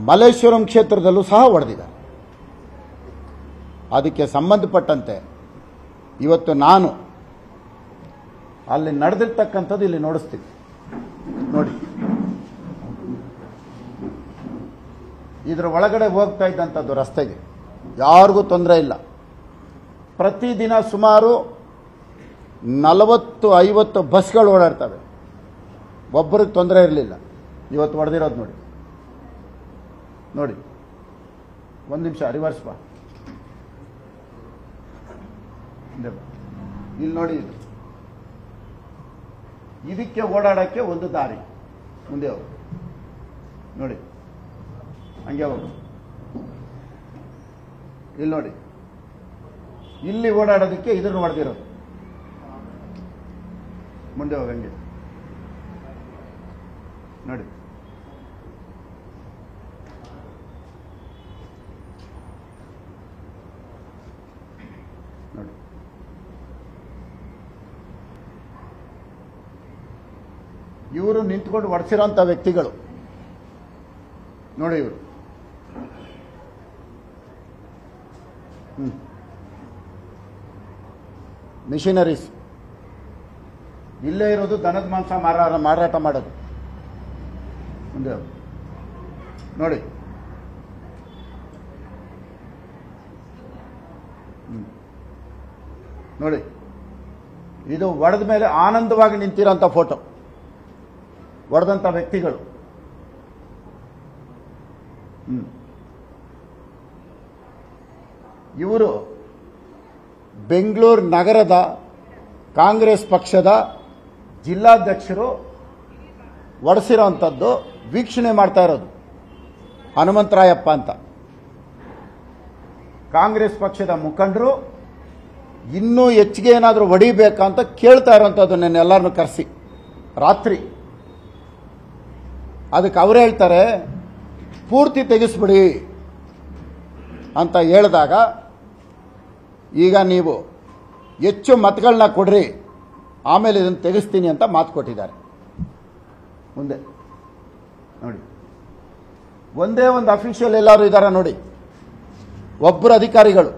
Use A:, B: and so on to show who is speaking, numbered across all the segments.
A: ಮಲ್ಲೇಶ್ವರಂ ಕ್ಷೇತ್ರದಲ್ಲೂ ಸಹ ಹೊಡೆದಿದ್ದಾರೆ ಅದಕ್ಕೆ ಸಂಬಂಧಪಟ್ಟಂತೆ ಇವತ್ತು ನಾನು ಅಲ್ಲಿ ನಡೆದಿರ್ತಕ್ಕಂಥದ್ದು ಇಲ್ಲಿ ನೋಡಿಸ್ತೀನಿ ನೋಡಿ ಇದರ ಒಳಗಡೆ ಹೋಗ್ತಾ ಇದ್ದಂಥದ್ದು ರಸ್ತೆಗೆ ಯಾರಿಗೂ ತೊಂದರೆ ಇಲ್ಲ ಪ್ರತಿದಿನ ಸುಮಾರು ನಲವತ್ತು ಐವತ್ತು ಬಸ್ಗಳು ಓಡಾಡ್ತವೆ ಒಬ್ಬರಿಗೆ ತೊಂದರೆ ಇರಲಿಲ್ಲ ಇವತ್ತು ಹೊಡೆದಿರೋದು ನೋಡಿ ನೋಡಿ ಒಂದು ನಿಮಿಷ ರಿವರ್ಸ್ ಬಾ ಹಿಂದೆ ಬಾ. ಇಲ್ಲಿ ನೋಡಿ ಇದು ಇದಕ್ಕೆ ಓಡಾಡಕ್ಕೆ ಒಂದು ದಾರಿ ಮುಂದೆ ಹೋಗು ನೋಡಿ ಹಂಗೆ ಹೋಗು ಇಲ್ಲಿ ನೋಡಿ ಇಲ್ಲಿ ಓಡಾಡೋದಕ್ಕೆ ಇದನ್ನು ಹೊಡೆದಿರೋದು ಮುಂದೆ ಹೋಗಿ ಹಂಗೆ ನೋಡಿ ನೋಡಿ ಇವರು ನಿಂತ್ಕೊಂಡು ಒಡಿಸಿರೋಂಥ ವ್ಯಕ್ತಿಗಳು ನೋಡಿ ಇವರು ಹ್ಮ್ ಮಿಷನರೀಸ್ ಇಲ್ಲೇ ಇರೋದು ದನದ ಮಾಂಸ ಮಾರಾಟ ಮಾರಾಟ ಮಾಡೋದು ಮುಂದೆ ಹೋಗು. ನೋಡಿ ಹ್ಮ್. ನೋಡಿ ಇದು ಒಡೆದ ಮೇಲೆ ಆನಂದವಾಗಿ ನಿಂತಿರೋಂಥ ಫೋಟೋ ಹೊಡೆದಂಥ ವ್ಯಕ್ತಿಗಳು ಹ್ಮ್. ಇವರು ಬೆಂಗಳೂರು ನಗರದ ಕಾಂಗ್ರೆಸ್ ಪಕ್ಷದ ಜಿಲ್ಲಾಧ್ಯಕ್ಷರು ಒಡಿಸಿರೋಂಥದ್ದು ವೀಕ್ಷಣೆ ಮಾಡ್ತಾ ಇರೋದು ಹನುಮಂತರಾಯಪ್ಪ ಅಂತ ಕಾಂಗ್ರೆಸ್ ಪಕ್ಷದ ಮುಖಂಡರು ಇನ್ನೂ ಹೆಚ್ಚಿಗೆ ಏನಾದರೂ ಹೊಡಿಬೇಕಂತ ಕೇಳ್ತಾ ಇರೋಂಥದ್ದು ನೆನ್ನೆಲ್ಲರನ್ನು ಕರೆಸಿ ರಾತ್ರಿ ಅದಕ್ಕೆ ಅವ್ರು ಹೇಳ್ತಾರೆ ಪೂರ್ತಿ ತೆಗೆಸ್ಬಿಡಿ ಅಂತ ಹೇಳಿದಾಗ ಈಗ ನೀವು ಹೆಚ್ಚು ಮತಗಳನ್ನ ಕೊಡ್ರಿ ಆಮೇಲೆ ಇದನ್ನು ತೆಗೆಸ್ತೀನಿ ಅಂತ ಮಾತು ಕೊಟ್ಟಿದ್ದಾರೆ ಮುಂದೆ ನೋಡಿ ಒಂದೇ ಒಂದು ಅಫಿಷಿಯಲ್ ಎಲ್ಲರೂ ಇದ್ದಾರೆ ನೋಡಿ ಒಬ್ಬರು ಅಧಿಕಾರಿಗಳು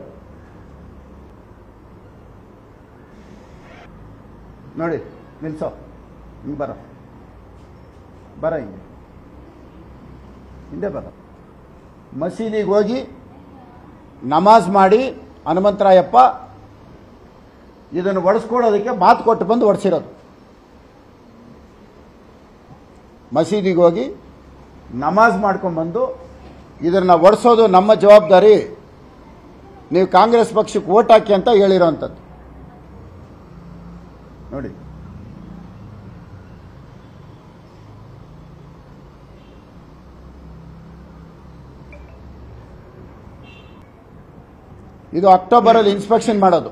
A: ನೋಡಿ ನಿಲ್ಸೋ ಹಿಂಗೆ ಬರ ಬರ ಹಿಂಗೆ ಹಿಂದೆ ಬರ ಮಸೀದಿಗೆ ಹೋಗಿ ನಮಾಜ್ ಮಾಡಿ ಹನುಮಂತರಾಯಪ್ಪ ಇದನ್ನು ಒಡಿಸ್ಕೊಡೋದಕ್ಕೆ ಮಾತು ಕೊಟ್ಟು ಬಂದು ಒಡಿಸಿರೋದು ಮಸೀದಿಗೆ ಹೋಗಿ ನಮಾಜ್ ಮಾಡ್ಕೊಂಡ್ಬಂದು ಇದನ್ನು ಒಡಿಸೋದು ನಮ್ಮ ಜವಾಬ್ದಾರಿ ನೀವು ಕಾಂಗ್ರೆಸ್ ಪಕ್ಷಕ್ಕೆ ಓಟ್ ಹಾಕಿ ಅಂತ ಹೇಳಿರೋವಂಥದ್ದು ನೋಡಿ ಇದು ಅಕ್ಟೋಬರಲ್ಲಿ ಇನ್ಸ್ಪೆಕ್ಷನ್ ಮಾಡೋದು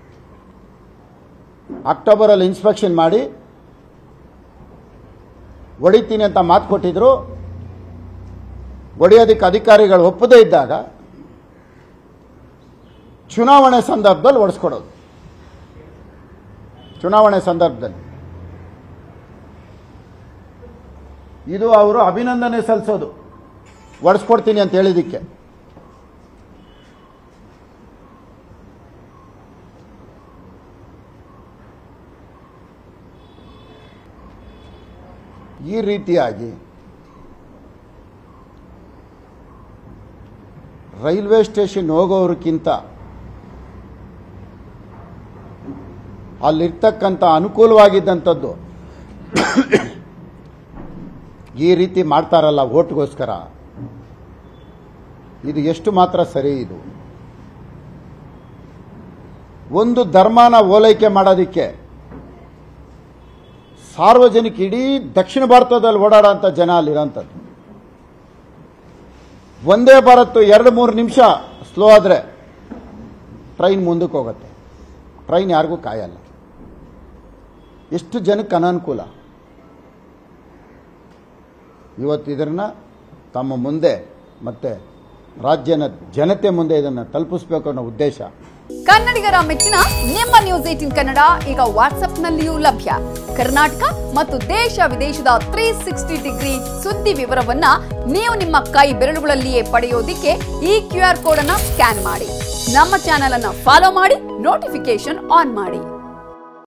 A: ಅಕ್ಟೋಬರಲ್ಲಿ ಇನ್ಸ್ಪೆಕ್ಷನ್ ಮಾಡಿ ಹೊಡಿತೀನಿ ಅಂತ ಮಾತು ಕೊಟ್ಟಿದ್ರು ಹೊಡೆಯೋದಕ್ಕೆ ಅಧಿಕಾರಿಗಳು ಒಪ್ಪದೇ ಇದ್ದಾಗ ಚುನಾವಣೆ ಸಂದರ್ಭದಲ್ಲಿ ಒಡಿಸ್ಕೊಡೋದು ಚುನಾವಣೆ ಸಂದರ್ಭದಲ್ಲಿ ಇದು ಅವರು ಅಭಿನಂದನೆ ಸಲ್ಲಿಸೋದು ಒಡಿಸ್ಕೊಡ್ತೀನಿ ಅಂತ ಹೇಳಿದ್ದಕ್ಕೆ ಈ ರೀತಿಯಾಗಿ ರೈಲ್ವೆ ಸ್ಟೇಷನ್ ಹೋಗೋವ್ರಕ್ಕಿಂತ ಅಲ್ಲಿರ್ತಕ್ಕಂಥ ಅನುಕೂಲವಾಗಿದ್ದಂಥದ್ದು ಈ ರೀತಿ ಮಾಡ್ತಾರಲ್ಲ ಓಟ್ಗೋಸ್ಕರ ಇದು ಎಷ್ಟು ಮಾತ್ರ ಸರಿ ಇದು ಒಂದು ಧರ್ಮನ ಓಲೈಕೆ ಮಾಡೋದಕ್ಕೆ ಸಾರ್ವಜನಿಕ ಇಡೀ ದಕ್ಷಿಣ ಭಾರತದಲ್ಲಿ ಓಡಾಡೋಂಥ ಜನ ಅಲ್ಲಿರೋಂಥದ್ದು ಒಂದೇ ಭಾರತ್ ಎರಡು ಮೂರು ನಿಮಿಷ ಸ್ಲೋ ಆದರೆ ಟ್ರೈನ್ ಮುಂದಕ್ಕೆ ಹೋಗುತ್ತೆ ಟ್ರೈನ್ ಯಾರಿಗೂ ಕಾಯಲ್ಲ ಎಷ್ಟು ಜನಕ್ಕೆ ಅನಾನುಕೂಲ ಇವತ್ತು ಇದನ್ನ ತಮ್ಮ ಮುಂದೆ ಮತ್ತೆ ರಾಜ್ಯನ ಜನತೆ ಮುಂದೆ ಇದನ್ನು ತಲುಪಿಸ್ಬೇಕು ಅನ್ನೋ ಉದ್ದೇಶ
B: ಕನ್ನಡಿಗರ ಮೆಚ್ಚಿನ ನಿಮ್ಮ ನ್ಯೂಸ್ ಏಟಿನ್ ಕನ್ನಡ ಈಗ ವಾಟ್ಸ್ಆಪ್ನಲ್ಲಿಯೂ ಲಭ್ಯ ಕರ್ನಾಟಕ ಮತ್ತು ದೇಶ ವಿದೇಶದ ತ್ರೀ ಸಿಕ್ಸ್ಟಿ ಡಿಗ್ರಿ ಸುದ್ದಿ ವಿವರವನ್ನ ನೀವು ನಿಮ್ಮ ಕೈ ಬೆರಳುಗಳಲ್ಲಿಯೇ ಪಡೆಯೋದಿಕ್ಕೆ ಈ ಕ್ಯೂ ಆರ್ ಕೋಡ್ ಅನ್ನ ಸ್ಕ್ಯಾನ್ ಮಾಡಿ ನಮ್ಮ ಚಾನೆಲ್ ಅನ್ನ ಫಾಲೋ ಮಾಡಿ ನೋಟಿಫಿಕೇಶನ್ ಆನ್ ಮಾಡಿ